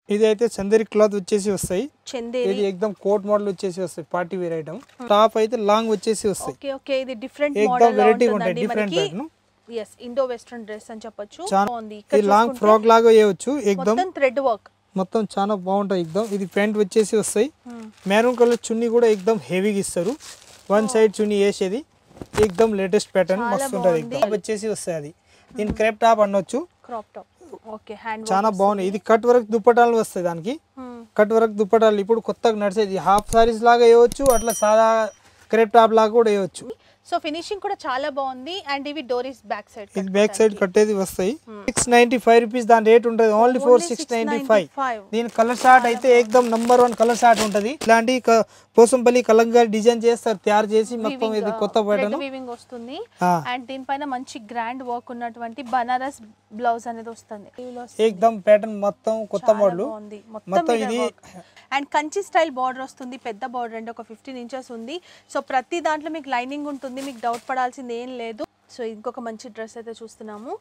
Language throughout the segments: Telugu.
ఇది అయితే చందేరి క్లాత్ వచ్చేసి వస్తాయి చందేరి ఇది ఎక్దమ్ కోట్ మోడల్ వచ్చేసి వస్తాయి పార్టీ వేర్ ఐటమ్ టాప్ అయితే లాంగ్ వచ్చేసి వస్తాయి ఓకే ఓకే ఇది డిఫరెంట్ ఎక్దమ్ మోడల్ లో వెరైటీ ఉంటాయి ఉంటుందండి డిఫరెంట్ మనకి pattern yes Indo western dress అని చెప్పొచ్చు చాలా బాగుంది ఇక్కడ ఇది లాంగ్ చూసుకుంటే ఫ్రాక్ లాగా వేయవచ్చు ఎక్దమ్ మొత్తం థ్రెడ్ వర్క్ మొత్తం చాలా బాగుంటాయి ఎక్దమ్ ఇది ప్యాంట్ వచ్చేసి వస్తాయి మెరూన్ కలర్ చున్నీ కూడా ఎక్దమ్ హెవీగా ఇస్తారు వన్ సైడ్ చున్నీ వేసేది ఎక్దమ్ లేటెస్ట్ ప్యాటర్న్ చాలా మస్తు ఉంటుంది బాగుంది. ఎక్దమ్ వచ్చేసి వస్తాయి అది దీని క్రేప్ టాప్ అనొచ్చు క్రాప్ టాప్ ఓకే హ్యాండ్ చాలా బాగున్నాయి ఇది కట్ వర్క్ దుప్పటాలు వస్తాయి దానికి కట్ వర్క్ దుప్పటాలు ఇప్పుడు కొత్తగా నడిచేది హాఫ్ సారీస్ లాగా వేయవచ్చు అట్లా సాదా క్రేప్ టాప్ లాగా కూడా వేయవచ్చు సో ఫినిషింగ్ కూడా చాలా బాగుంది అండ్ ఇవి డోరీస్ బ్యాక్ సైడ్ ఇది బ్యాక్ సైడ్ కట్టేది వస్తాయి సిక్స్ నైన్టీ ఫైవ్ రూపీస్ దాని రేట్ ఉంటుంది only four Only six ninety five 695. దీని కలర్ షార్ట్ అయితే ఎక్దమ్ నంబర్ వన్ కలర్ షార్ట్ ఉంటుంది ఇట్లాంటి క- పోసంపల్లి కలంగా డిజైన్ చేస్తారు తయారు చేసి మొత్తం ఇది కొత్త ప్యాటర్న్ వీవింగ్ వస్తుంది ఆ. అండ్ దీనిపైన మంచి గ్రాండ్ వర్క్ ఉన్నటువంటి బనారస్ బ్లౌజ్ అనేది వస్తుంది ఇవిలో వస్తుంది. ఎక్దమ్ ప్యాటర్న్ మొత్తం కొత్త చాలా మోడల్ బాగుంది మొత్తం మొత్తం ఇది అండ్ కంచి స్టైల్ బార్డర్ వస్తుంది పెద్ద బార్డర్ అండి ఒక ఫిఫ్టీన్ ఇంచెస్ ఉంది సో ప్రతి దాంట్లో మీకు లైనింగ్ ఉంటుంది మీకు డౌట్ పడాల్సింది ఏం లేదు సో ఇంకొక మంచి డ్రెస్ అయితే చూస్తున్నాము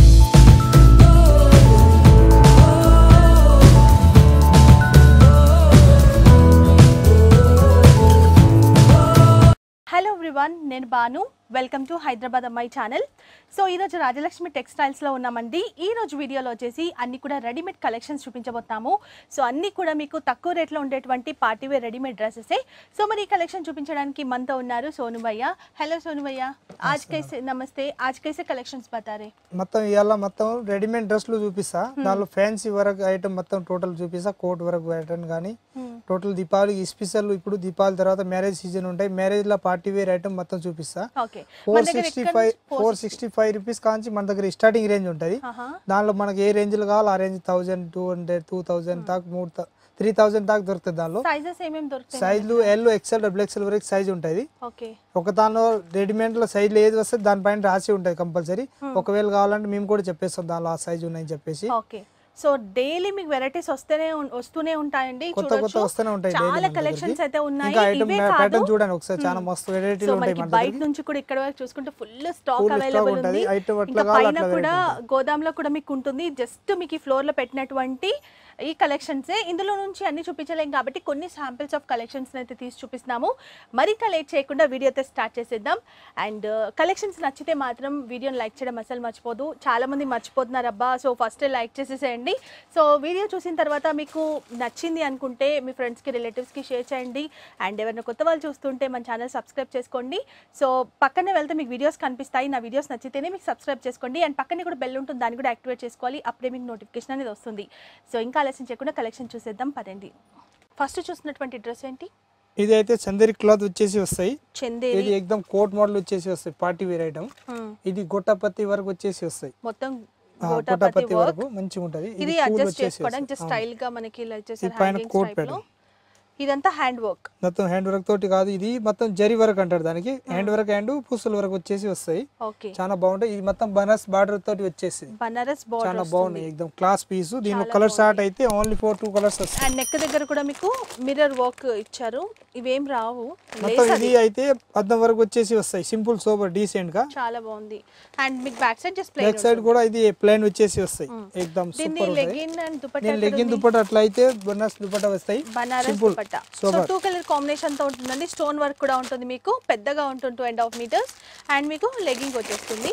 హలో ఎవ్రీవన్ నేను బాను వెల్కమ్ టు హైదరాబాద్ అమ్మాయి ఛానల్ సో ఈరోజు రాజలక్ష్మి టెక్స్టైల్స్లో ఉన్నామండి ఈ రోజు వీడియోలో వచ్చేసి అన్ని కూడా రెడీమేడ్ కలెక్షన్స్ చూపించబోతాము సో అన్ని కూడా మీకు తక్కువ రేట్లో ఉండేటువంటి పార్టీవేర్ రెడీమేడ్ డ్రెస్సెసే సో మరి ఈ కలెక్షన్ చూపించడానికి మనతో ఉన్నారు సోను భయ్య హలో సోను భయ్య ఆజ్ కైసే నమస్తే ఆజ్ కైసే కలెక్షన్స్ బతారే మొత్తం ఇవాళ మొత్తం రెడీమేడ్ డ్రెస్లు చూపిస్తా దానిలో ఫ్యాన్సీ వరకు ఐటమ్ మొత్తం టోటల్ చూపిస్తా కోట్ వరకు ఐటమ్ కానీ టోటల్ దీపావళి స్పెషల్ ఇప్పుడు దీపావళి తర్వాత మ్యారేజ్ సీజన్ ఉంటాయి మ్యారేజ్ లో పార్టీ వేర్ ఐటమ్ మొత్తం చూపిస్తా okay four sixty five four sixty five rupees Kanchi మన దగ్గర స్టార్టింగ్ రేంజ్ ఉంటుంది దానిలో మనకి ఏ రేంజ్ లో కావాలో ఆ range thousand two hundred two thousand దాకా మూడు త్రీ థౌసండ్ దాకా దొరుకుతుంది దానిలో సైజెస్ ఏమేమి దొరుకుతాయి సైజులు ఎల్ ఎక్సెల్ డబుల్ ఎక్సెల్ వరకు సైజ్ ఉంటుంది ఓకే ఒక దానిలో రెడీమేడ్ లో సైజులు ఏది వస్తే దానిపైన రాసి ఉంటుంది కంపల్సరీ ఒకవేళ కావాలంటే మేము కూడా చెప్పేస్తాం దానిలో ఆ సైజు ఉన్నాయని చెప్పేసి ఓకే సో డైలీ మీకు వెరైటీస్ వస్తేనే ఉన్- వస్తూనే ఉంటాయండి కొత్త కొత్త చూడొచ్చు. వస్తూనే ఉంటాయి daily చాలా మన కలెక్షన్స్ దగ్గరికి. అయితే ఉన్నాయి ఇంకా ఐటమ్ ఇవే కాదు ప్యాటర్న్ చూడండి ఒకసారి చాలా మస్తు సో వెరైటీలు ఉంటాయి మనకి మన బయట దగ్గర నుంచి కూడా ఇక్కడ వరకు చూసుకుంటే full stock Full stock available ఉంటది. ఉంది item ఎట్లా ఇంకా కావాలో పైన అట్లా కూడా variety గోదాంలో కూడా మీకు ఉంటుంది జస్ట్ మీకు ఈ ఫ్లోర్ లో పెట్టినటువంటి ఈ కలెక్షన్స్ ఇందులో నుంచి అన్ని చూపించలేం కాబట్టి కొన్ని శాంపిల్స్ ఆఫ్ కలెక్షన్స్ అయితే తీసి చూపిస్తున్నాము మరింత లేట్ చేయకుండా వీడియో అయితే స్టార్ట్ చేసేద్దాం అండ్ కలెక్షన్స్ నచ్చితే మాత్రం వీడియోని లైక్ చేయడం అసలు మర్చిపోదు చాలా మంది మర్చిపోతున్నారు అబ్బా సో ఫస్ట్ లైక్ చేసేసేయండి సో వీడియో చూసిన తర్వాత మీకు నచ్చింది అనుకుంటే మీ ఫ్రెండ్స్కి రిలేటివ్స్కి షేర్ చేయండి అండ్ ఎవరైనా కొత్త వాళ్ళు చూస్తుంటే మన ఛానల్ సబ్స్క్రైబ్ చేసుకోండి సో పక్కనే వెళ్తే మీకు వీడియోస్ కనిపిస్తాయి నా వీడియోస్ నచ్చితేనే మీకు సబ్స్క్రైబ్ చేసుకోండి అండ్ పక్కనే కూడా బెల్ ఉంటుంది దాన్ని కూడా యాక్టివేట్ చేసుకోవాలి అప్పుడే మీకు నోటిఫికేషన్ అనేది వస్తుంది సో ఇంకా ఆలస్యం చేయకుండా కలెక్షన్ చూసేద్దాం పదండి ఫస్ట్ చూసినటువంటి డ్రెస్ ఏంటి ఇది అయితే చందేరి క్లాత్ వచ్చేసి వస్తాయి చందేరి ఇది ఎక్దమ్ కోట్ మోడల్ వచ్చేసి వస్తాయి పార్టీ వేర్ ఐటమ్ Hmm. ఇది గొట్టపత్తి వరకు వచ్చేసి వస్తాయి మొత్తం ఆ, గోటాపతి గొట్టపత్తి వర్క్ వరకు మంచిగా ఉంటది ఇది పూలు అడ్జస్ట్ వచ్చేసి చేసుకోవడానికి జస్ట్ వస్తాయి. స్టైల్ గా మనకి ఇలా ఇది వచ్చేసారు పైన హ్యాంగింగ్స్ కోట్ టైప్ లో pattern. ఇదంతా హ్యాండ్ వర్క్ మొత్తం హ్యాండ్ వర్క్ తోటి కాదు ఇది మొత్తం జరి వర్క్ అంటారు దానికి హ్యాండ్ వర్క్ అండ్ పూసల వరకు వచ్చేసి వస్తాయి ఓకే చాలా బాగుంటాయి ఇది మొత్తం బనారస్ బార్డర్ తోటి వచ్చేసి బనారస్ చాలా బార్డర్ బాగున్నాయి ఎక్దమ్ క్లాస్ పీస్ దీనిలో కలర్ షార్ట్ అయితే ఓన్లీ ఫోర్ టూ కలర్స్ వస్తాయి అండ్ నెక్ దగ్గర కూడా మీకు మిర్రర్ వర్క్ ఇచ్చారు ఇవేం రావు మొత్తం లేస్ ఇది అయితే అద్దం వరకు వచ్చేసి వస్తాయి సింపుల్ సోబర్ డీసెంట్ గా చాలా బాగుంది అండ్ మీకు back side just back side కూడా ఇది ప్లైన్ వచ్చేసి వస్తాయి ఎక్దమ్ దీన్ని సూపర్ ఉంటాయి లెగిన్ అండ్ దుపట్టా నేను లెగ్గిన్ దుపట్ట అట్లా అయితే బనారస్ దుపట్ట వస్తాయి Banaras simple dupatta so sober two colour combination తో ఉంటుందండి స్టోన్ వర్క్ కూడా ఉంటుంది మీకు పెద్దగా ఉంటుంది two and half metres and మీకు లెగ్గింగ్ వచ్చేస్తుంది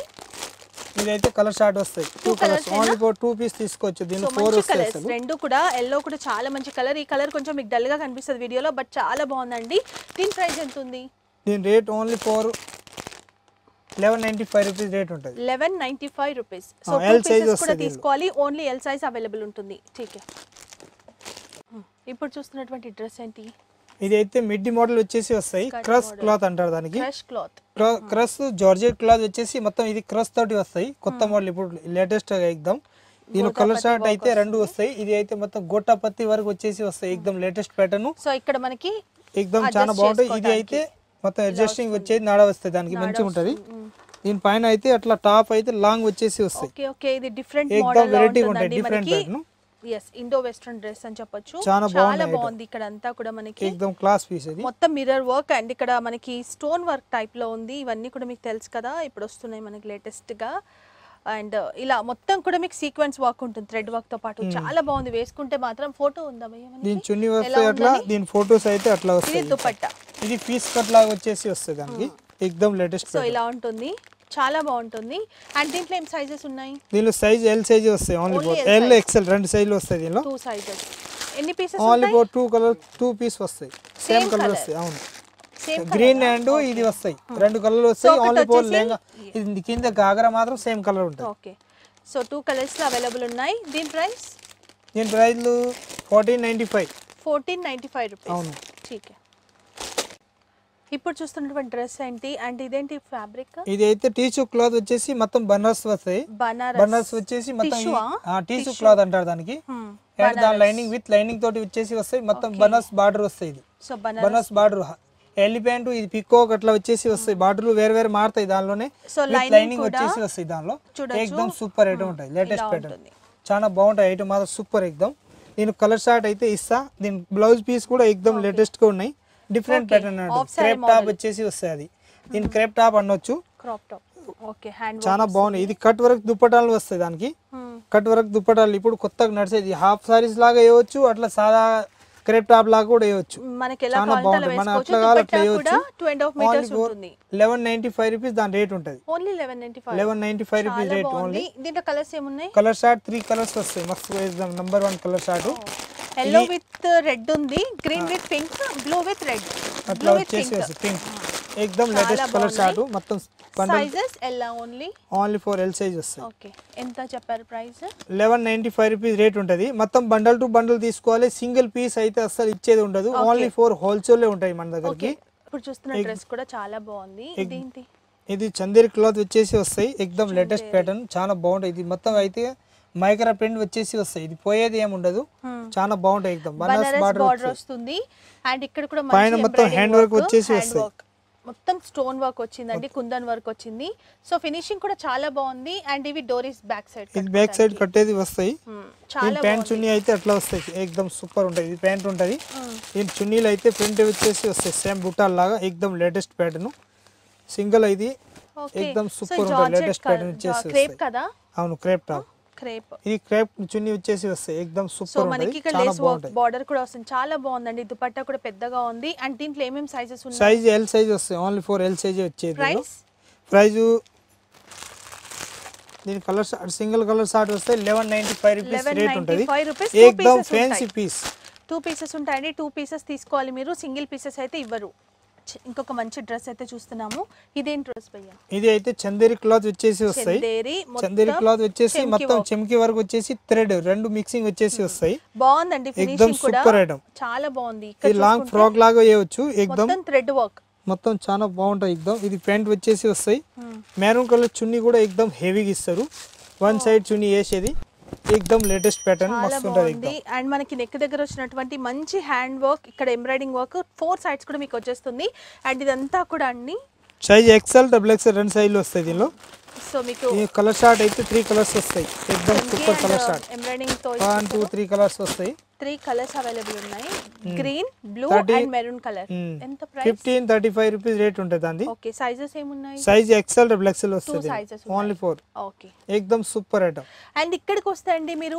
ఇదైతే కలర్ షార్ట్ వస్తాయి two Two colours colours only for two piece తీసుకోవచ్చు సో దీనిలో ఫోర్ మంచి వస్తాయి కలర్స్ అసలు రెండు కూడా ఎల్లో కూడా చాలా మంచి కలర్ ఈ కలర్ కొంచెం మీకు డల్ గా కనిపిస్తుంది వీడియోలో బట్ చాలా బాగుందండి దీని ప్రైస్ ఎంత ఉంది దీని rate only for eleven ninety five rupees rate ఉంటుంది eleven ninety five rupees so ఆ, టూ L size పీసెస్ కూడా వస్తది దీనిలో. తీసుకోవాలి ఓన్లీ ఎల్ సైజ్ అవైలబుల్ ఉంటుంది ఠీకే ఇప్పుడు చూస్తున్నటువంటి డ్రెస్ ఏంటి ఇది అయితే మిడ్డి మోడల్ వచ్చేసి వస్తాయి Cut క్రస్ model. క్లాత్ అంటారు దానికి ఫ్రెష్ క్లాత్ క్రస్ జార్జెట్ క్లాత్ వచ్చేసి మొత్తం ఇది క్రస్ తోటి వస్తాయి కొత్త మోడల్ ఇప్పుడు లేటెస్ట్ గా ఎగ్దమ్ దీని కలర్ షార్ట్ అయితే రెండు వస్తాయి ఇది అయితే మొత్తం గోటాపత్తి వరకు వచ్చేసి వస్తాయి ఎగ్దమ్ లేటెస్ట్ ప్యాటర్న్ సో ఇక్కడ మనకి ఎగ్దమ్ Adjust చాలా బాగుంటాయి ఇది చేసుకోవడానికి. అయితే మొత్తం అడ్జస్టింగ్ వచ్చేది నాడ వస్తాయి దానికి మంచిగా ఉంటది దీని పైన అయితే అట్లా టాప్ అయితే లాంగ్ వచ్చేసి వస్తాయి ఓకే ఓకే ఇది డిఫరెంట్ ఎక్దమ్ మోడల్ లో వెరైటీ ఉంటాయి ఉంటుందండి డిఫరెంట్ మనకి pattern yes Indo western dress అని చెప్పొచ్చు చాలా చాలా బాగున్నాయి బాగుంది ఇక్కడ అంతా కూడా మనకి ఎగ్దమ్ క్లాస్ పీస్ ఇది మొత్తం మిర్రర్ వర్క్ అండ్ ఇక్కడ మనకి స్టోన్ వర్క్ టైప్ లో ఉంది ఇవన్నీ కూడా మీకు తెలుసు కదా ఇప్పుడు వస్తున్నాయి మనకి లేటెస్ట్ గా అండ్ ఇలా మొత్తం కూడా మీకు సీక్వెన్స్ వర్క్ ఉంటుంది థ్రెడ్ వర్క్ తో పాటు చాలా బాగుంది వేసుకుంటే మాత్రం ఫోటో ఉందా భయ్య మనకి? దీని చున్నీ ఎలా వస్తాయి అట్లా ఉందని? దీని ఫొటోస్ అయితే అట్లా ఇది వస్తాయి దుపట్టా ఇది పీస్ కట్ లాగా వచ్చేసి వస్తుంది దానికి ఎక్దమ్ లేటెస్ట్ సో ఇలా ఉంటుంది చాలా బాగుంటుంది అండ్ దీంట్లో ఏం సైజెస్ ఉన్నాయి దీనిలో సైజ్ ఎల్ సైజ్ వస్తాయి only Only for L L XL రెండు సైజులు వస్తాయి దీనిలో టూ సైజెస్ ఎన్ని pieces only for two colour two piece వస్తాయి సేమ్ Same కలర్ colour. వస్తాయి అవును సేమ్ గ్రీన్ అండ్ ఇది వస్తాయి రెండు కలర్లు వస్తాయి ఒకటి ఓన్లీ ఫోర్ వచ్చేసి- లెహంగా ఇది కింద గాగరా మాత్రం సేమ్ కలర్ ఉంటుంది okay so two colours available ఉన్నాయి దీని ప్రైస్ దీని ప్రైస్లు fourteen ninety five fourteen ninety five rupees అవును. ఠీక్ హై. ఇప్పుడు చూస్తున్నటువంటి డ్రెస్ ఏంటి అండ్ ఇదేంటి ఫ్యాబ్రిక్ ఇది అయితే టీచు క్లాత్ వచ్చేసి మొత్తం బనారస్ వస్తాయి బనారస్ బనారస్ వచ్చేసి మొత్తం Tissue ఆ? టీచు క్లాత్ అంటారు దానికి Hmm. And దాని లైనింగ్ విత్ లైనింగ్ తోటి వచ్చేసి వస్తాయి మొత్తం బనారస్ బార్డర్ వస్తాయి ఇది సో బనారస్ బనారస్ బార్డర్ ఎల్లి ప్యాంటు ఇది పికోక్ అట్లా వచ్చేసి వస్తాయి బార్డర్లు వేరే వేరే మారుతాయి దానిలోనే So lining లైనింగ్ కూడా వచ్చేసి వస్తాయి దానిలో చూడొచ్చు. ఎక్దమ్ సూపర్ ఐటమ్ ఉంటాయి లేటెస్ట్ ఇలా ప్యాటర్న్ ఉంటుంది. చాలా బాగుంటాయి ఐటమ్ మాత్రం సూపర్ ఎక్దమ్ దీని కలర్ షార్ట్ అయితే ఇస్తా దీని బ్లౌజ్ పీస్ కూడా ఎక్దమ్ లేటెస్ట్ గా ఉన్నాయి different Okay. Pattern Off saree crepe top model. వచ్చేసి వస్తాయి అది దీని క్రేప్ టాప్ అనొచ్చు క్రాప్ టాప్ ఓకే హ్యాండ్ చాలా బాగున్నాయి ఇది కట్ వర్క్ దుప్పటాలు వస్తాయి దానికి కట్ వర్క్ దుప్పటాలు ఇప్పుడు కొత్తగా నడిచేది హాఫ్ సారీస్ లాగా వేయవచ్చు అట్లా సాదా క్రేప్ టాప్ లాగా కూడా వేయవచ్చు మనకి ఎలా చాలా కావాలంటే అలా బాగుంటుంది మన వేసుకోవచ్చు అట్లా కావాలి దుపట్టా అట్లా కూడా వేయవచ్చు టూ అండ్ హాఫ్ మీటర్స్ ఉంటుంది లెవెన్ నైన్టీ ఫైవ్ రూపీస్ దాని రేట్ ఉంటుంది only eleven ninety five eleven ninety five rupees చాలా రేట్ బాగుంది ఓన్లీ దీంట్లో కలర్స్ ఏమున్నాయి కలర్ షార్ట్ త్రీ కలర్స్ వస్తాయి మస్తు వేద్దాం number one colour short yellow with red ఉంది green with pink blue with red అట్లా బ్లూ విత్ వచ్చేసి పింక్ వస్తాయి పింక్ ఎక్దమ్ చాలా లేటెస్ట్ కలర్ బాగున్నాయి. షార్ట్ మొత్తం బండల్ సైజెస్ ఎలా only only for L size వస్తాయి ఓకే ఎంత చెప్పారు price eleven ninety five rupees rate ఉంటుంది మొత్తం బండల్ టు బండల్ తీసుకోవాలి సింగిల్ పీస్ అయితే అస్సలు ఇచ్చేది ఉండదు ఓన్లీ ఫోర్ హోల్సేల్ ఉంటాయి మన దగ్గరికి ఇప్పుడు చూస్తున్న డ్రెస్ కూడా చాలా బాగుంది ఇదేంటి ఇది చందేరి క్లాత్ వచ్చేసి వస్తాయి ఎక్దమ్ లేటెస్ట్ ప్యాటర్న్ చాలా బాగుంటాయి ఇది మొత్తం అయితే మైక్రా ప్రింట్ వచ్చేసి వస్తాయి ఇది పోయేది ఏమి ఉండదు చాలా బాగుంటాయి ఎక్దమ్ బనారస్ బనారస్ బార్డర్ బార్డర్ వస్తుంది అండ్ ఇక్కడ కూడా పైన మంచి మొత్తం embroidering hand work వచ్చేసి hand వస్తాయి. work. మొత్తం స్టోన్ వర్క్ వచ్చిందండి కుందన్ వర్క్ వచ్చింది సో ఫినిషింగ్ కూడా చాలా బాగుంది అండ్ ఇవి డోరీస్ బ్యాక్ సైడ్ ఇది బ్యాక్ సైడ్ కట్టేది వస్తాయి చాలా దీని ప్యాంట్ చున్నీ అయితే అట్లా వస్తాయి ఎక్దమ్ సూపర్ ఉంటుంది ఇది ప్యాంట్ ఉంటుంది దీని చున్నీలు అయితే ప్రింట్ వచ్చేసి వస్తాయి సేమ్ బుట్టాల్ లాగా ఎక్దమ్ లేటెస్ట్ ప్యాటర్న్ సింగిల్ ఇది ఎక్దమ్ సూపర్ ఉంటుంది లేటెస్ట్ ప్యాటర్న్ వచ్చేసి క్రేప్ వస్తాయి కదా అవును క్రేప్ టాప్ క్రేప్ ఇది క్రేప్ చున్నీ వచ్చేసి వస్తాయి ఎక్దమ్ సో సూపర్ మనకి ఉంటుంది ఇక్కడ చాలా లేస్ వర్క్ బాగుంటాయి బార్డర్ కూడా వస్తుంది చాలా బాగుందండి దుపట్టా కూడా పెద్దగా ఉంది అండ్ దీంట్లో ఏమేమి సైజెస్ ఉన్నాయి సైజ్ ఎల్ సైజ్ వస్తాయి ఓన్లీ ఫోర్ ఎల్ సైజ్ వచ్చేది ప్రైస్ ప్రైజ్ దీని కలర్ సింగిల్ కలర్ షార్ట్ వస్తే eleven ninety five rupees rate ఉంటుంది 1195 rupees, two ఎక్దమ్ pieces ఫ్యాన్సీ ఉంటాయి. పీస్ టూ పీసెస్ ఉంటాయండి టూ పీసెస్ తీసుకోవాలి మీరు సింగిల్ పీసెస్ అయితే ఇవ్వరు చి- ఇంకొక మంచి డ్రెస్ అయితే చూస్తున్నాము ఇదేం డ్రెస్ భయ్య ఇది అయితే చందేరి క్లాత్ వచ్చేసి వస్తాయి చందేరి చందేరి మొత్తం క్లాత్ వచ్చేసి చెమ్కి మొత్తం work. చెమ్కి వరకు వచ్చేసి థ్రెడ్ రెండు మిక్సింగ్ వచ్చేసి వస్తాయి బాగుందండి ఎక్దమ్ ఫినిషింగ్ కూడా సూపర్ ఐటమ్ చాలా బాగుంది ఇక్కడ ఇది లాంగ్ చూసుకుంటే ఫ్రాక్ లాగా వేయవచ్చు ఎక్దమ్ మొత్తం థ్రెడ్ వర్క్ మొత్తం చాలా బాగుంటాయి ఎక్దమ్ ఇది ప్యాంట్ వచ్చేసి వస్తాయి మెరూన్ కలర్ చున్నీ కూడా ఎక్దమ్ హెవీగా ఇస్తారు వన్ సైడ్ చున్నీ వేసేది ఎక్దమ్ లేటెస్ట్ ప్యాటర్న్ చాలా మస్తు ఉంటుంది బాగుంది ఎక్దమ్ అండ్ మనకి నెక్ దగ్గర వచ్చినటువంటి మంచి హ్యాండ్ వర్క్ ఇక్కడ ఎంబ్రాయిడింగ్ వర్క్ ఫోర్ సైడ్స్ కూడా మీకు వచ్చేస్తుంది అండ్ ఇదంతా కూడా అండి సైజ్ ఎక్సెల్ డబుల్ ఎక్సెల్ రెండు సైజులు వస్తాయి దీనిలో సో మీకు ఈ కలర్ షార్ట్ అయితే త్రీ కలర్స్ వస్తాయి ఎక్దమ్ సూపర్ కలర్ షార్ట్ ఎంబ్రాయిడింగ్ తో వన్ టూ త్రీ కలర్స్ వస్తాయి త్రీ కలర్స్ అవైలబుల్ ఉన్నాయి green blue Thirty- and maroon colour ఎంత price fifteen thirty five rupees rate ఉంటుంది దాన్ని ఓకే సైజెస్ ఏమున్నాయి size XL double XL two వస్తుంది సైజెస్ ఓన్లీ ఫోర్ ఓకే ఎక్దమ్ సూపర్ ఐటమ్ అండ్ ఇక్కడికి వస్తే అండి మీరు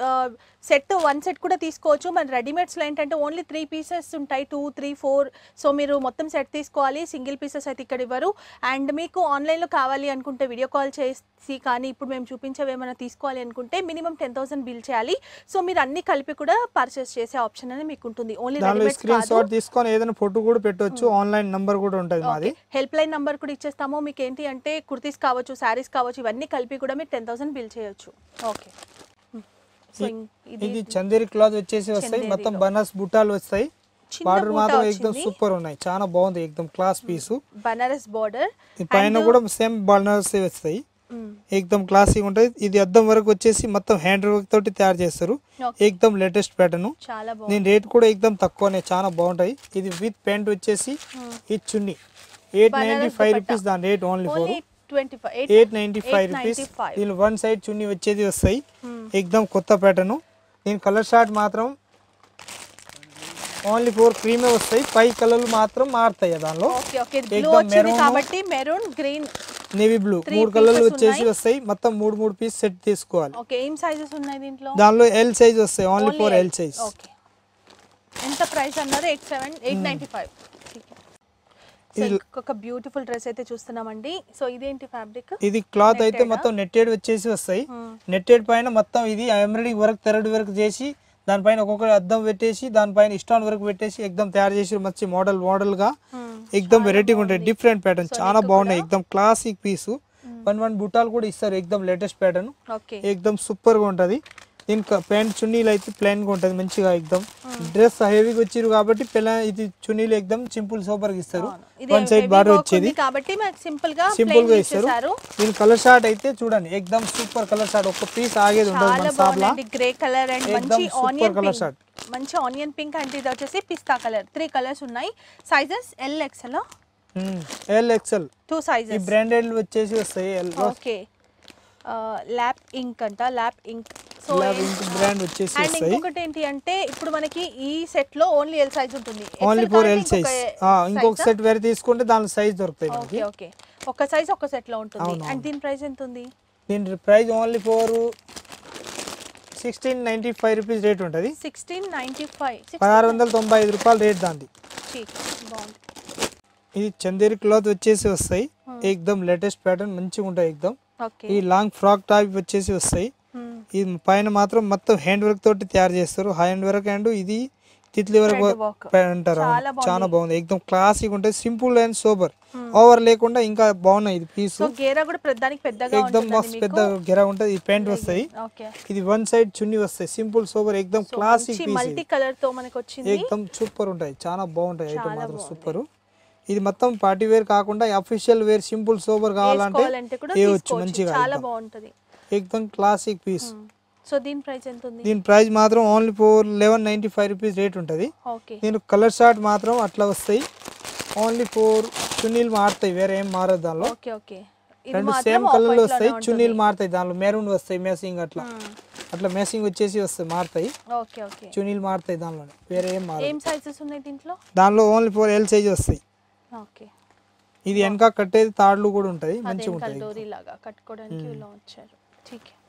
సెట్ వన్ సెట్ కూడా తీసుకోవచ్చు మన రెడీమేడ్స్లో ఏంటంటే ఓన్లీ త్రీ పీసెస్ ఉంటాయి టూ త్రీ ఫోర్ సో మీరు మొత్తం సెట్ తీసుకోవాలి సింగిల్ పీసెస్ అయితే ఇక్కడ ఇవ్వరు అండ్ మీకు ఆన్లైన్లో కావాలి అనుకుంటే వీడియో కాల్ చేసి కానీ ఇప్పుడు మేము చూపించేవి ఏమైనా తీసుకోవాలి అనుకుంటే మినిమం టెన్ థౌసండ్ బిల్ చేయాలి సో మీరు అన్ని కలిపి కూడా పర్చేస్ చేసే ఆప్షన్ అనేది మీకు ఉంటుంది ఓన్లీ దానిలో రెడీమేడ్స్ స్క్రీన్ కాదు షాట్ తీసుకొని ఏదైనా ఫోటో కూడా పెట్టవచ్చు ఆన్లైన్ నంబర్ కూడా ఉంటుంది మాది హెల్ప్ లైన్ నంబర్ కూడా ఇచ్చేస్తాము మీకు ఏంటి అంటే కుర్తీస్ కావచ్చు శారీస్ కావచ్చు ఇవన్నీ కలిపి కూడా మీరు టెన్ థౌసండ్ బిల్ చేయొచ్చు ఓకే సో ఇది ఇది చందేరి క్లాత్ వచ్చేసి వస్తాయి మొత్తం బనాస్ బుట్టాలు వస్తాయి చిన్న బార్డర్ బూటా మాత్రం ఎక్దమ్ వచ్చింది. సూపర్ ఉన్నాయి చాలా బాగుంది ఎక్దమ్ క్లాస్ పీసు బనారస్ బార్డర్ ఈ పైన కూడా సేమ్ బనారస్ వస్తాయి ఎక్దమ్ క్లాసిక్ ఉంటుంది ఇది అద్దం వరకు వచ్చేసి మొత్తం హ్యాండ్ వర్క్ తోటి తయారు చేస్తారు Okay. ఎక్దమ్ లేటెస్ట్ ప్యాటర్న్ చాలా బాగుంది దీని రేట్ కూడా ఎక్దమ్ తక్కువనే చాలా బాగుంటాయి ఇది విత్ ప్యాంట్ వచ్చేసి ఈ chunni eight ninety Banaras five dupatta. Rupees దాని rate only for only twenty five eight ninety five rupees దీని వన్ సైడ్ చున్నీ వచ్చేది వస్తాయి ఎక్దమ్ కొత్త ప్యాటర్న్ దీని కలర్ షార్ట్ మాత్రం ఓన్లీ ఫోర్ క్రీమే వస్తాయి ఫైవ్ కలర్లు మాత్రం మారుతాయి దానిలో ఓకే ఓకే బ్లూ Ekdam వచ్చింది maroon. కాబట్టి maroon green navy blue Three మూడు కలర్లు pieces వచ్చేసి ఉన్నాయి. వస్తాయి మొత్తం మూడు మూడు పీస్ సెట్ తీసుకోవాలి ఓకే ఏం సైజెస్ ఉన్నాయి దీంట్లో దానిలో ఎల్ సైజ్ వస్తాయి only for L. L size okay ఎంత ప్రైస్ అన్నారు eight seven eight ninety five so ఇది- ఇంకొక బ్యూటిఫుల్ డ్రెస్ అయితే చూస్తున్నామండి సో ఇదేంటి ఫ్యాబ్రిక్ ఇది క్లాత్ అయితే Netted ఆ? మొత్తం నెట్టెడ్ వచ్చేసి వస్తాయి నెట్టెడ్ పైన మొత్తం ఇది ఎంబ్రాయిడింగ్ వర్క్ థ్రెడ్ వర్క్ చేసి దానిపైన ఒక్కొక్క అద్దం పెట్టేసి దానిపైన ఇస్టాన్ వర్క్ పెట్టేసి ఎక్దమ్ తయారు చేసి మంచి మోడల్ మోడల్ గా ఎక్దమ్ వెరైటీగా ఉంటాయి డిఫరెంట్ ప్యాటర్న్ చాలా బాగున్నాయి ఎక్దమ్ క్లాసిక్ పీస్ వన్ వన్ బుట్టాలు కూడా ఇస్తారు ఎక్దమ్ లేటెస్ట్ ప్యాటర్న్ ఓకే ఎక్దమ్ సూపర్ గా ఉంటది దీని ప్యాంట్ చున్నీలు అయితే ప్లెయిన్ గా ఉంటది మంచిగా ఎక్దమ్ డ్రెస్ హెవీగా వచ్చిరు కాబట్టి పిల్ల ఇది చున్నీలు ఎక్దమ్ సింపుల్ సూపర్ గా ఇస్తారు ఇది one side heavy border work వచ్చేది ఉంది కాబట్టి మనకి సింపుల్ గా సింపుల్ గా ప్లెయిన్ ఇస్తారు ఇచ్చేసారు దీని కలర్ షార్ట్ అయితే చూడండి ఎక్దమ్ సూపర్ కలర్ షార్ట్ ఒక పీస్ ఆగేది ఉండదు చాలా మన షాప్ లా బాగుందండి గ్రే కలర్ అండ్ Ekdam మంచి super onion colour pink shot. మంచి ఆనియన్ పింక్ అంటే ఇది వచ్చేసి పిస్తా కలర్ త్రీ కలర్స్ ఉన్నాయి sizes L XL L XL two ఈ సైజెస్ బ్రాండెడ్ వచ్చేసి వస్తాయి ఎల్ ఓకే ల్యాప్ ఇంక్ అంట ల్యాప్ ఇంక్ సో బ్రాండ్ వచ్చేసి అండ్ వస్తాయి ఇంకొకటి ఏంటి అంటే ఇప్పుడు మనకి ఈ సెట్ లో ఓన్లీ ఎల్ సైజ్ ఉంటుంది ఓన్లీ XL ఫోర్ కావాలంటే ఎల్ సైజ్ ఇంకొక ఇంకొక size ఆ? సెట్ వేరే తీసుకుంటే దాని సైజ్ దొరుకుతాయి మనకి ఓకే ఓకే ఒక సైజ్ ఒక సెట్ లో ఉంటుంది అవును, అండ్ దీని ప్రైస్ ఎంత ఉంది దీని price only for sixteen ninety five rupees rate ఉంటుంది సిక్స్టీన్ నైన్టీ ఫైవ్ పదహారు వందల తొంభై ఐదు రూపాయలు రేట్ దాంది బాగుంది ఇది చందేరి క్లాత్ వచ్చేసి వస్తాయి ఎక్దమ్ లేటెస్ట్ ప్యాటర్న్ మంచిగా ఉంటాయి ఎక్దమ్ ఓకే ఈ లాంగ్ ఫ్రాక్ టైప్ వచ్చేసి వస్తాయి ఈ పైన మాత్రం మొత్తం హ్యాండ్ వర్క్ తోటి తయారు చేస్తారు హ్యాండ్ వర్క్ అండ్ ఇది తిత్లీ వర్క్ Thread work. అంటారు అవును. చాలా బాగుంది. చాలా బాగుంది ఎక్దమ్ క్లాసిక్ ఉంటుంది సింపుల్ అండ్ సూపర్ ఓవర్ లేకుండా ఇంకా బాగున్నాయి ఇది పీస్ సో గేరా కూడా పెద్దానికి పెద్దగా ఎక్దమ్ ఉంటుందండి మస్తు పెద్ద గిరా ఉంటుంది ఈ ప్యాంట్ వస్తాయి ఓకే ఇది వన్ సైడ్ చున్నీ వస్తాయి సింపుల్ సూపర్ ఎక్దమ్ క్లాసిక్ పీస్ మల్టీ కలర్ తో మనకి వచ్చింది ఎక్దమ్ సూపర్ ఉంటాయి చాలా బాగుంటాయి ఐటమ్ చాలా మాత్రం బాగుంది. సూపర్ ఇది మొత్తం పార్టీ వేర్ కాకుండా అఫీషియల్ వేర్ సింపుల్ సూపర్ కావాలంటే వేసుకోవాలంటే కూడా వేయవచ్చు తీసుకోవచ్చు మంచిగా చాలా బాగుంటది ఎక్దమ్ క్లాసిక్ పీస్ సో దీని ప్రైస్ ఎంత ఉంది దీని ప్రైస్ మాత్రం only for eleven ninety five rupees rate ఉంటుంది ఓకే దీని కలర్ షార్ట్ మాత్రం అట్లా వస్తాయి ఓన్లీ ఫోర్ చున్నీలు మారుతాయి వేరే ఏం మారదు దానిలో ఓకే ఓకే ఇది రెండు మాత్రం సేమ్ off కలర్లు white వస్తాయి లోనే ఉంటుంది. చున్నీలు మారుతాయి దానిలో మెరూన్ వస్తాయి మేసింగ్ అట్లా అట్లా మేసింగ్ వచ్చేసి వస్తాయి మారుతాయి ఓకే ఓకే చున్నీలు మారుతాయి దానిలో వేరే ఏం మారదు ఏం సైజెస్ ఉన్నాయి దీంట్లో దానిలో ఓన్లీ ఫోర్ ఎల్ సైజ్ వస్తాయి ఓకే ఇది వెనక కట్టేది తాడులు కూడా ఉంటాయి అదే మంచిగా ఉంటాయి డోరీ లాగా కట్టుకోవడానికి ఇలా వచ్చారు ఠీక్ హై.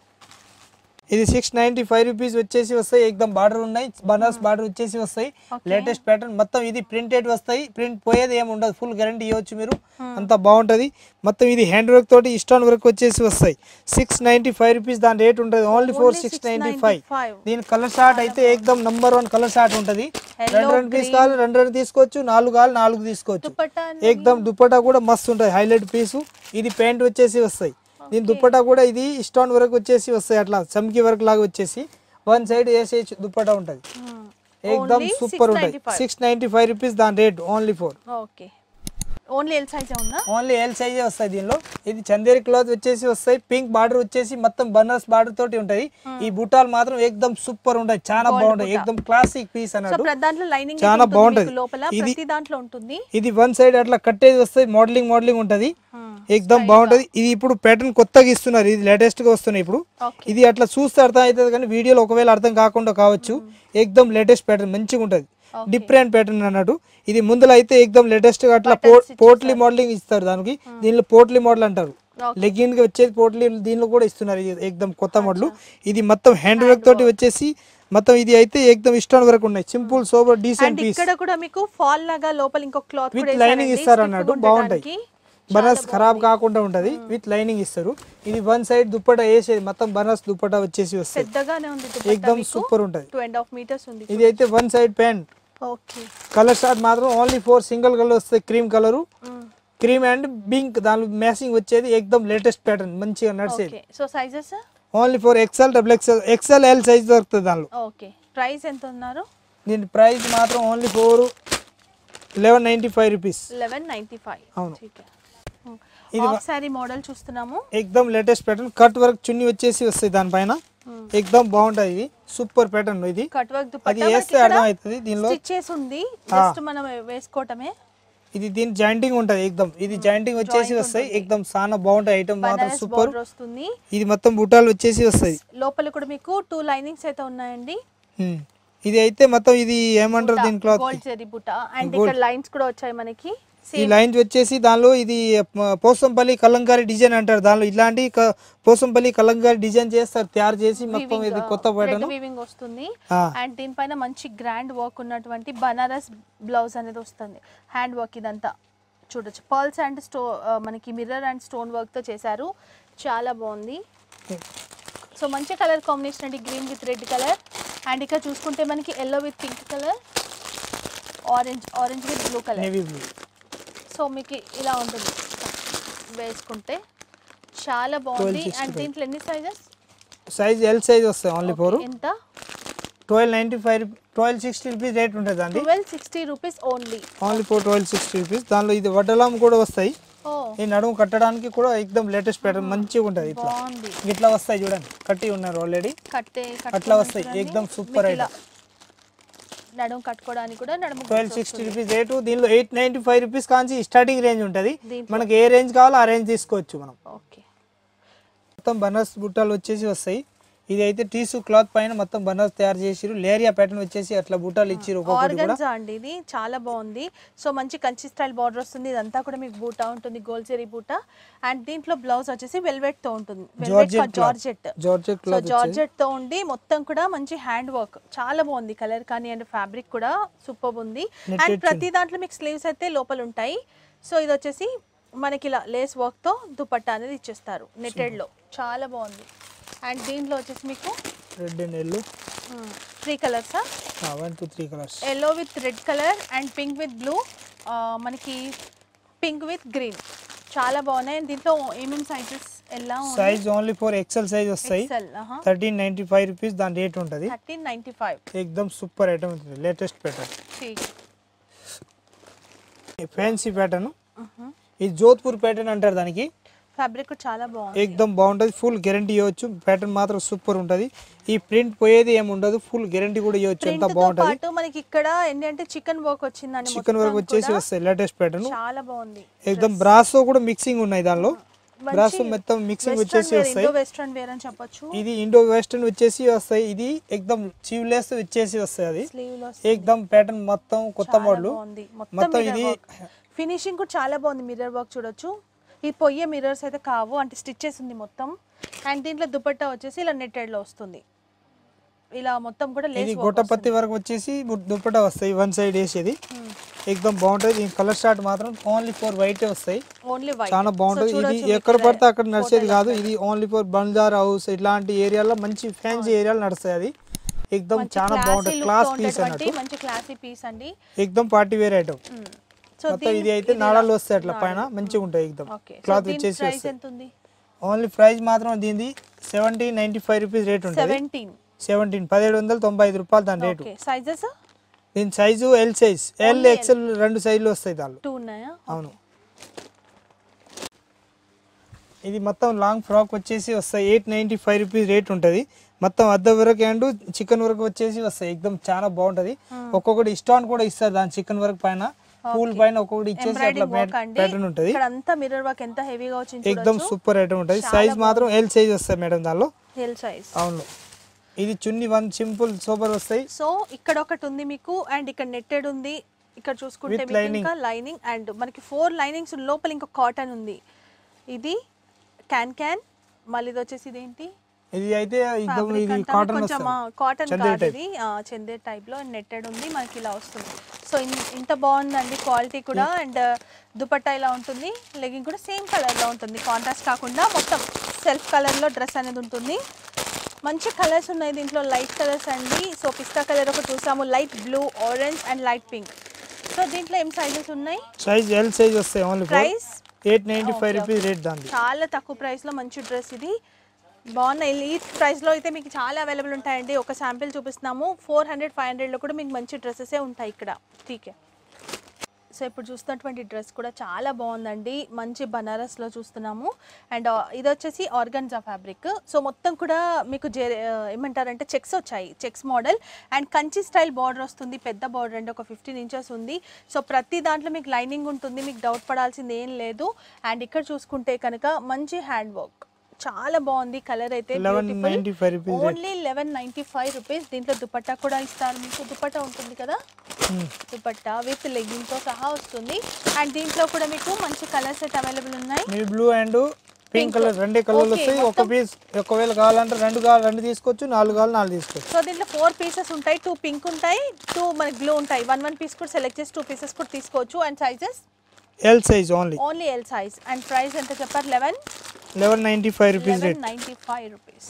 ఇది సిక్స్ నైన్టీ ఫైవ్ రూపీస్ వచ్చేసి వస్తాయి ఎక్దమ్ బార్డర్ ఉన్నాయి బనాస్ బార్డర్ వచ్చేసి వస్తాయి Okay. లేటెస్ట్ ప్యాటర్న్ మొత్తం ఇది ప్రింటెడ్ వస్తాయి ప్రింట్ పోయేది ఏమి ఉండదు ఫుల్ గ్యారంటీ ఇవ్వచ్చు మీరు అంత బాగుంటది మొత్తం ఇది హ్యాండ్ వర్క్ తోటి స్టోన్ వర్క్ వచ్చేసి వస్తాయి సిక్స్ నైన్టీ ఫైవ్ రూపీస్ దాని రేట్ ఉంటుంది only four Only six ninety five 695. దీని కలర్ షార్ట్ అయితే ఎక్దమ్ నంబర్ వన్ కలర్ షార్ట్ ఉంటుంది Hello, రెండు రెండు పీస్ green. కావాలి రెండు రెండు తీసుకోవచ్చు నాలుగు కావాలి నాలుగు తీసుకోవచ్చు దుపట్టా ఏకదమ్ దుపట్టా కూడా మస్తు ఉంటుంది హైలైట్ పీసు ఇది ప్యాంట్ వచ్చేసి వస్తాయి దీని దుపట్టా కూడా ఇది స్టోన్ వర్క్ వచ్చేసి వస్తాయి అట్లా చమ్కీ వర్క్ లాగా వచ్చేసి వన్ సైడ్ వేసే దుపట్టా ఉంటుంది ఏకదమ్ Only సూపర్ ఉంటుంది 695. సిక్స్ నైన్టీ ఫైవ్ రూపీస్ దాని rate only for okay only L size ఉందా ఓన్లీ ఎల్ సైజే వస్తాయి దీనిలో ఇది చందేరి క్లాత్ వచ్చేసి వస్తాయి పింక్ బార్డర్ వచ్చేసి మొత్తం బనారస్ బార్డర్ తోటి ఉంటాయి ఈ బుట్టాలు మాత్రం ఏకదమ్ సూపర్ ఉంటాయి చాలా బాగుంటాయి ఏకదమ్ క్లాసిక్ పీస్ సో అన్నట్టు ప్రతి దాంట్లో లైనింగ్ చాలా బాగుంటది. లోపల ఇది- ప్రతి దాంట్లో ఉంటుంది ఇది వన్ సైడ్ అట్లా కట్టేది వస్తాయి మోడలింగ్ మోడలింగ్ ఉంటది ఎక్దమ్ బాగుంటది ఇది ఇప్పుడు ప్యాటర్న్ కొత్తగా ఇస్తున్నారు ఇది లేటెస్ట్ గా వస్తున్నాయి ఇప్పుడు ఓకే ఇది అట్లా చూస్తే అర్థం అవుతుంది కానీ వీడియోలో ఒకవేళ అర్థం కాకుండా కావచ్చు ఎక్దమ్ లేటెస్ట్ ప్యాటర్న్ మంచిగా ఉంటది డిఫరెంట్ ప్యాటర్న్ అన్నట్టు ఇది ముందులో అయితే ఎక్దమ్ లేటెస్ట్ గా అట్లా పో- పోట్లీ మోడలింగ్ ఇస్తారు దానికి దీనిలో పోట్లీ మోడల్ అంటారు Okay. లెగ్గిన్ గా వచ్చేది పోట్లీ దీనిలో కూడా ఇస్తున్నారు ఇది ఎక్దమ్ కొత్త మోడల్ ఇది మొత్తం హ్యాండ్ వర్క్ తోటి వచ్చేసి మొత్తం ఇది అయితే ఎక్దమ్ ఇష్టం వరకు ఉన్నాయి simple sober decent and piece ఇక్కడ కూడా మీకు ఫాల్ లాగా లోపల ఇంకో క్లాత్ విత్ లైనింగ్ ఇస్తారు అన్నట్టు బాగుంటాయి బనాస్ ఖరాబ్ కాకుండా ఉంటది విత్ లైనింగ్ ఇస్తారు ఇది వన్ సైడ్ దుప్పట వేసేది మొత్తం బనాస్ దుప్పట వచ్చేసి వస్తాయి పెద్దగానే ఉంది ఎక్దమ్ సూపర్ ఉంటది టూ అండ్ హాఫ్ మీటర్స్ ఉంది ఇది అయితే one side pant okay colour short మాత్రం ఓన్లీ ఫోర్ సింగిల్ కలర్ వస్తాయి cream colour cream and pink దాని మ్యాచింగ్ వచ్చేది ఎక్దమ్ లేటెస్ట్ ప్యాటర్న్ మంచిగా నడిచేది okay so sizes only four XL double XL XL L size దొరుకుతుంది దానిలో ఓకే ప్రైస్ ఎంత ఉన్నారు దీని ప్రైస్ మాత్రం only for eleven ninety five rupees eleven ninety five అవును. ఇది హాఫ్ శారీ మోడల్ చూస్తున్నాము ఎక్దమ్ latest pattern cut work chunni వచ్చేసి వస్తాయి దానిపైన ఎక్దమ్ బాగుంటది ఇది సూపర్ ప్యాటర్న్ ఇది కట్ వర్క్ అది వేస్తే అర్థం అవుతుంది దీనిలో స్టిచ్ చేసి ఉంది జస్ట్ మనం వేసుకోవటమే ఇది దీని జాయింటింగ్ ఉంటది ఎక్దమ్ ఇది జాయింటింగ్ వచ్చేసి వస్తాయి ఎక్దమ్ చాలా బాగుంటాయి ఐటమ్ మాత్రం బనారస్ సూపర్ బోర్డర్ వస్తుంది ఇది మొత్తం బుటాలు వచ్చేసి వస్తాయి లోపల కూడా మీకు టూ లైనింగ్స్ అయితే ఉన్నాయండి ఇది అయితే మొత్తం ఇది ఏమంటారు దీని క్లాత్ గోల్డ్ జెరీ బుట్ట అండ్ ఇక్కడ లైన్స్ కూడా వచ్చాయి మనకి ఈ లైన్స్ వచ్చేసి దానిలో ఇది మ- పోసంపల్లి కలంకారీ డిజైన్ అంటారు దానిలో ఇలాంటి క- పోసంపల్లి కలంకారీ డిజైన్ చేస్తారు తయారు చేసి మొత్తం ఇది కొత్త ప్యాటర్న్ వీవింగ్ వస్తుంది అండ్ దీనిపైన మంచి గ్రాండ్ వర్క్ ఉన్నటువంటి బనారస్ బ్లౌజ్ అనేది వస్తుంది హ్యాండ్ వర్క్ ఇదంతా చూడొచ్చు పర్ల్స్ అండ్ స్టో మనకి మిర్రర్ అండ్ స్టోన్ వర్క్తో చేశారు చాలా బాగుంది సో మంచి కలర్ కాంబినేషన్ అండి green with red colour and ఇక్కడ చూసుకుంటే మనకి yellow with pink colour orange orange with blue colour navy blue so మీకు ఇలా ఉంటుంది వేసుకుంటే చాలా బాగుంది 1260 అండ్ దీంట్లో ఎన్ని సైజెస్ సైజ్ ఎల్ సైజ్ వస్తాయి ఓన్లీ ఫోర్ ఎంత twelve ninety five twelve sixty rupees rate ఉంటుంది అండి twelve sixty rupees only only four twelve sixty rupees దానిలో ఇది వడ్డలాం కూడా వస్తాయి ఓ ఈ నడుము కట్టడానికి కూడా ఎక్దమ్ లేటెస్ట్ ప్యాటర్న్ మంచిగా ఉంటుంది ఇట్లా బాగుంది ఇట్లా వస్తాయి చూడండి కట్టి ఉన్నారు ఆల్రెడీ కట్టే అట్లా వస్తాయి ఎక్దమ్ సూపర్ ఇలా ఐటమ్ నడుము కట్టుకోవడానికి కూడా నడుము ట్వెల్వ్ సిక్స్టీ రూపీస్ రేటు దీనిలో eight ninety five rupees Kanchi starting range ఉంటుంది దీంట్లో. మనకి ఏ రేంజ్ కావాలో ఆ రేంజ్ తీసుకోవచ్చు మనం ఓకే మొత్తం బనారస్ బుట్టాలు వచ్చేసి వస్తాయి ఇది అయితే టీసు క్లాత్ పైన మొత్తం బనారస్ తయారు చేసిరు లేరియా ప్యాటర్న్ వచ్చేసి అట్లా బుట్టాలు ఇచ్చిరు ఒక్కొక్కటి కూడా ఆర్గన్జా అండి ఇది చాలా బాగుంది సో మంచి కంచి స్టైల్ బార్డర్ వస్తుంది ఇదంతా కూడా మీకు బూటా ఉంటుంది గోల్డ్ జెరీ బూటా అండ్ దీంట్లో బ్లౌజ్ వచ్చేసి వెల్వెట్ తో ఉంటుంది georgette georgette georgette so cloth georgette తో ఉండి మొత్తం కూడా మంచి హ్యాండ్ వర్క్ చాలా బాగుంది కలర్ కానీ అండ్ ఫ్యాబ్రిక్ కూడా సూపర్ ఉంది అండ్ ప్రతి దాంట్లో మీకు స్లీవ్స్ అయితే లోపల ఉంటాయి సో ఇది వచ్చేసి మనకి ఇలా లేస్ వర్క్ తో దుపట్టా అనేది ఇచ్చేస్తారు నెట్టెడ్ లో చాలా బాగుంది అండ్ దీంట్లో వచ్చేసి మీకు రెడ్ అండ్ ఎల్లో త్రీ కలర్సా one two three colours yellow with red colour and pink with blue మనకి పింక్ విత్ గ్రీన్ చాలా బాగున్నాయి And దీంట్లో ఏమేమి సైజెస్ ఎలా size only four XL size వస్తాయి XL thirteen ninety five rupees దాని రేట్ ఉంటుంది థర్టీన్ నైంటీ ఫైవ్ ఎక్దమ్ సూపర్ ఐటమ్ ఉంటుంది లేటెస్ట్ ప్యాటర్న్ ఫ్యాన్సీ ప్యాటర్న్ ఇది జోధ్పూర్ ప్యాటర్న్ అంటారు దానికి ఫ్యాబ్రిక్ చాలా బాగుంది ఎక్దమ్ బాగుంటుంది ఫుల్ గ్యారంటీ ఇవ్వచ్చు ప్యాటర్న్ మాత్రం సూపర్ ఉంటుంది ఈ ప్రింట్ పోయేది ఏమి ఉండదు ఫుల్ గ్యారంటీ కూడా ఇవ్వచ్చు ఎంత ప్రింట్ తో బాగుంటుంది పాటు మనకి ఇక్కడ ఏంటంటే చికెన్ వర్క్ వచ్చిందండి చికెన్ వర్క్ మొత్తం వచ్చేసి కూడా వస్తాయి లేటెస్ట్ ప్యాటర్న్ చాలా బాగుంది ఎక్దమ్ బ్రాసో కూడా మిక్సింగ్ ఉన్నాయి దానిలో బ్రాసో మొత్తం మిక్సింగ్ వచ్చేసి వస్తాయి ఇండో వెస్ట్రన్ వేర్ అని చెప్పొచ్చు ఇది ఇండో వెస్టర్న్ వచ్చేసి వస్తాయి ఇది ఎక్దమ్ చీవ్లెస్ వచ్చేసి వస్తాయి అది స్లీవ్ లో ఎక్దమ్ ప్యాటర్న్ మొత్తం కొత్త మోడల్ బాగుంది మొత్తం మొత్తం ఇది ఫినిషింగ్ కూడా చాలా బాగుంది మిర్రర్ వర్క్ చూడొచ్చు ఈ పొయ్యే మిర్రర్స్ అయితే కావు అంటే స్టిచ్చెస్ ఉంది మొత్తం అండ్ దీంట్లో దుపట్టా వచ్చేసి ఇలా నెట్టెడ్ లో వస్తుంది ఇలా మొత్తం కూడా ఇది లేస్ గొట్టపత్తి వరకు వచ్చేసి దు- దుప్పట వస్తాయి వన్ సైడ్ వేసేది ఎక్దమ్ బాగుంటుంది దీని కలర్ స్టార్ట్ మాత్రం ఓన్లీ ఫోర్ వైట్ వస్తాయి ఓన్లీ వైట్ చాలా బాగుంటుంది ఇది ఎక్కడ పడితే అక్కడ నడిచేది కాదు ఇది ఓన్లీ ఫర్ బంజార్ హౌస్ ఇట్లాంటి ఏరియాలో మంచి ఫ్యాన్సీ ఏరియాలో నడుస్తాయి అది ఎక్దమ్ చాలా బాగుంటుంది క్లాస్ పీస్ అన్నట్టు మంచి క్లాసీ పీస్ అండి ఎక్దమ్ పార్టీ వేర్ ఐటమ్ సో మొత్తం ఇది అయితే నాడాలు వస్తాయి అట్లా పైన మంచిగా ఉంటాయి ఎక్దమ్ ఓకే క్లాత్ దీని వచ్చేసి ప్రైస్ వస్తాయి ఎంత ఉంది ఓన్లీ ప్రైస్ మాత్రం దీనిది seventeen ninety five rupees rate ఉంటుంది సెవెంటీన్ సెవెంటీన్ పదిహేడు వందల తొంభై ఐదు రూపాయలు దాని రేటు ఓకే సైజెస్ దీని size L size L XL రెండు సైజులు వస్తాయి దానిలో టూ ఉన్నాయా అవును ఇది మొత్తం లాంగ్ ఫ్రాక్ వచ్చేసి వస్తాయి eight ninety five rupees rate ఉంటుంది మొత్తం అద్ద వరకు అండ్ చికెన్ వరకు వచ్చేసి వస్తాయి ఎక్దమ్ చాలా బాగుంటుంది ఒక్కొక్కటి ఇష్టాన్ కూడా ఇస్తారు దాని చికెన్ వరకు పైన పూల్ పైన ఒక్కొక్కటి ఇచ్చేసి అట్లా ఎంబ్రాయిడింగ్ వర్క్ అండి ప్యాటర్న్ ఉంటుంది ఇక్కడ అంతా మిర్రర్ వర్క్ ఎంత హెవీగా వచ్చింది ఎక్దమ్ సూపర్ ఐటమ్ ఉంటుంది సైజ్ మాత్రం ఎల్ సైజ్ వస్తాయి మేడం దానిలో ఎల్ సైజ్ అవును ఇది చున్ని వన్ సింపుల్ సూపర్ వస్తాయి సో ఇక్కడ ఒకటి ఉంది మీకు అండ్ ఇక్కడ నెట్టెడ్ ఉంది ఇక్కడ చూసుకుంటే With మీకు lining. ఇంకా లైనింగ్ అండ్ మనకి ఫోర్ లైనింగ్స్ లోపల ఇంకా కాటన్ ఉంది ఇది క్యాన్ క్యాన్ మళ్ళీ ఇది వచ్చేసి ఇదేంటి ఇది అయితే ఎక్దమ్ Fabric ఇది అంటారు. కాటన్ కొంచెం వస్తుంది కాటన్ చందేరి కాదు type. ఇది ఆ, చందే టైప్ లో నెట్టెడ్ ఉంది మనకి ఇలా వస్తుంది సో ఇన్- ఇంత బాగుందండి క్వాలిటీ కూడా అండ్ దుపట్టా ఇలా ఉంటుంది లెగింగ్ కూడా సేమ్ కలర్ లో ఉంటుంది కాంట్రాస్ట్ కాకుండా మొత్తం సెల్ఫ్ కలర్ లో డ్రెస్ అనేది ఉంటుంది మంచి కలర్స్ ఉన్నాయి దీంట్లో లైట్ కలర్స్ అండి సో పిస్తా కలర్ ఒకటి చూసాము light blue orange and light pink so దీంట్లో ఏం సైజెస్ ఉన్నాయి సైజ్ ఎల్ సైజ్ వస్తాయి only price eight ninety five rupees rate దాన్ని చాలా తక్కువ ప్రైస్లో మంచి డ్రెస్ ఇది బాగున్నాయి ఈ ప్రైస్లో అయితే మీకు చాలా అవైలబుల్ ఉంటాయండి ఒక శాంపిల్ చూపిస్తున్నాము ఫోర్ హండ్రెడ్ ఫైవ్ హండ్రెడ్లో కూడా మీకు మంచి డ్రెస్సెసే ఉంటాయి ఇక్కడ ఠీకే సో ఇప్పుడు చూస్తున్నటువంటి డ్రెస్ కూడా చాలా బాగుందండి మంచి బనారస్లో చూస్తున్నాము అండ్ ఇది వచ్చేసి ఆర్గన్జా ఫ్యాబ్రిక్ సో మొత్తం కూడా మీకు జే ఆ, ఏమంటారంటే చెక్స్ వచ్చాయి checks model and Kanchi style border వస్తుంది పెద్ద బార్డర్ అండి ఒక ఫిఫ్టీన్ ఇంచెస్ ఉంది సో ప్రతి దాంట్లో మీకు లైనింగ్ ఉంటుంది మీకు డౌట్ పడాల్సింది ఏం లేదు అండ్ ఇక్కడ చూసుకుంటే కనుక మంచి హ్యాండ్ వర్క్ చాలా బాగుంది కలర్ అయితే eleven ninety five rupees only eleven ninety five rupees దీంట్లో దుపట్టా కూడా ఇస్తారు మీకు దుపట్టా ఉంటుంది కదా దుపట్టా విత్ లెగ్గింగ్ తో సహా వస్తుంది అండ్ దీంట్లో కూడా మీకు మంచి కలర్స్ అయితే అవైలబుల్ ఉన్నాయి మీ బ్లూ అండ్ పింక్ కలర్ రెండే కలర్లు Okay, వస్తాయి ఒక పీస్ ఒకవేళ కావాలంటే రెండు కావాలి రెండు తీసుకోవచ్చు నాలుగు కావాలి నాలుగు తీసుకోవచ్చు సో దీంట్లో ఫోర్ పీసెస్ ఉంటాయి టూ పింక్ ఉంటాయి టూ మనకి బ్లూ ఉంటాయి వన్ వన్ పీస్ కూడా సెలెక్ట్ చేసి టూ పీసెస్ కూడా తీసుకోవచ్చు and sizes L size only only L size and price ఎంత చెప్పారు eleven eleven ninety five rupees eleven rate ninety five rupees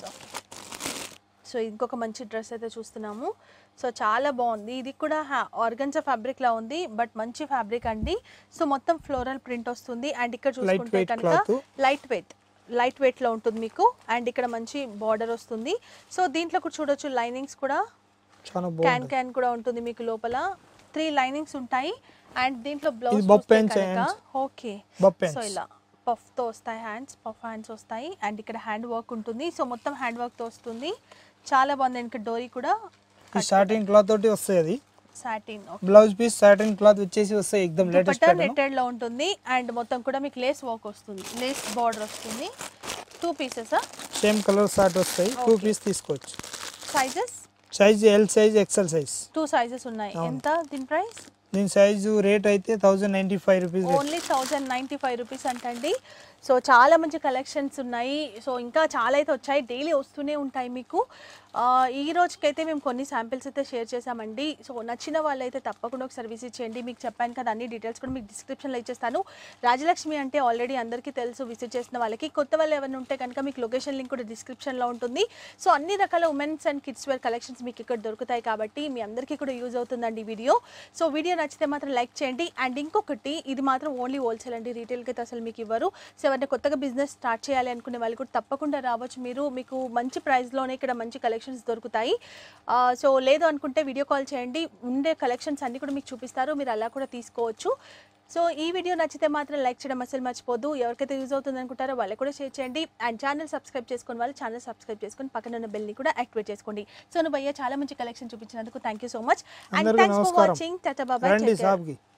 so ఇంకొక మంచి డ్రెస్ అయితే చూస్తున్నాము సో చాలా బాగుంది ఇది కూడా ఆర్గన్జా ఫ్యాబ్రిక్ లా ఉంది బట్ మంచి ఫ్యాబ్రిక్ అండి సో మొత్తం ఫ్లోరల్ ప్రింట్ వస్తుంది అండ్ ఇక్కడ చూసుకుంటే weight కనుక cloth. Light weight light weight లో ఉంటుంది మీకు అండ్ ఇక్కడ మంచి బార్డర్ వస్తుంది సో దీంట్లో కూడా చూడొచ్చు లైనింగ్స్ కూడా చాలా క్యాన్ బాగుంది క్యాన్ కూడా ఉంటుంది మీకు లోపల త్రీ లైనింగ్స్ ఉంటాయి అండ్ దీంట్లో బ్లౌజ్ ఇది buff pants hands. Okay Buff so pants. ఇలా పఫ్ తో వస్తాయి హ్యాండ్స్ పఫ్ హ్యాండ్స్ వస్తాయి అండ్ ఇక్కడ హ్యాండ్ వర్క్ ఉంటుంది సో మొత్తం హ్యాండ్ వర్క్ తో వస్తుంది చాలా బాగుంది అండ్ ఇక్కడ డోరీ కూడా ఈ సాటిన్ క్లాత్ తోటి వస్తాయి అది satin blouse piece satin cloth వచ్చేసి వస్తాయి ఎక్దమ్ లేటెస్ట్ దుపట్టా ప్యాటర్న్ నెట్టెడ్ లో ఉంటుంది అండ్ మొత్తం కూడా మీకు లేస్ వర్క్ వస్తుంది లేస్ బార్డర్ వస్తుంది two pieces same colour short వస్తాయి టూ Okay. పీస్ తీసుకోవచ్చు sizes size L size XL size two sizes ఉన్నాయి అవును. ఎంత దీని ప్రైస్ దీని సైజు రేట్ అయితే thousand ninety five rupees only thousand ninety five rupees అంటండి సో చాలా మంచి కలెక్షన్స్ ఉన్నాయి సో ఇంకా చాలా అయితే వచ్చాయి డైలీ వస్తూనే ఉంటాయి మీకు ఆ, ఈ రోజుకైతే మేము కొన్ని శాంపిల్స్ అయితే షేర్ చేసామండి సో నచ్చిన వాళ్ళైతే తప్పకుండా ఒకసారి విజిట్ చేయండి మీకు చెప్పాను కదా అన్ని డీటెయిల్స్ కూడా మీకు డిస్క్రిప్షన్లో ఇచ్చేస్తాను రాజలక్ష్మి అంటే ఆల్రెడీ అందరికీ తెలుసు విజిట్ చేసిన వాళ్ళకి కొత్త వాళ్ళు ఎవరైనా ఉంటే కనుక మీకు లొకేషన్ లింక్ కూడా డిస్క్రిప్షన్లో ఉంటుంది సో అన్ని రకాల women's and kids wear collections మీకు ఇక్కడ దొరుకుతాయి కాబట్టి మీ అందరికీ కూడా యూజ్ అవుతుందండి ఈ వీడియో సో వీడియో నచ్చితే మాత్రం లైక్ చేయండి అండ్ ఇంకొకటి ఇది మాత్రం ఓన్లీ హోల్సేల్ అండి రీటైల్కి అయితే అసలు మీకు ఇవ్వరు సో ఎవరైనా కొత్తగా బిజినెస్ స్టార్ట్ చేయాలి అనుకునే వాళ్ళు కూడా తప్పకుండా రావచ్చు మీరు మీకు మంచి ప్రైస్లోనే ఇక్కడ మంచి కలెక్షన్స్ దొరుకుతాయి ఆ, సో లేదు అనుకుంటే వీడియో కాల్ చేయండి ఉండే కలెక్షన్స్ అన్ని కూడా మీకు చూపిస్తారు మీరు అలా కూడా తీసుకోవచ్చు సో ఈ వీడియో నచ్చితే మాత్రం లైక్ చేయడం అసలు మర్చిపోదు ఎవరికైతే యూజ్ అవుతుంది అనుకుంటారో వాళ్ళకి కూడా షేర్ చేయండి అండ్ ఛానల్ సబ్స్క్రైబ్ చేసుకుని వాళ్ళు ఛానల్ సబ్స్క్రైబ్ చేసుకుని పక్కన ఉన్న బెల్ని కూడా యాక్టివేట్ చేసుకోండి సో నువ్వు భయ్య చాలా మంచి కలెక్షన్ చూపించినందుకు thank you so much and అందరికీ థ్యాంక్స్ ఫర్ నమస్కారం. వాచింగ్ టాటా బాబాయ్ రండి షాప్కి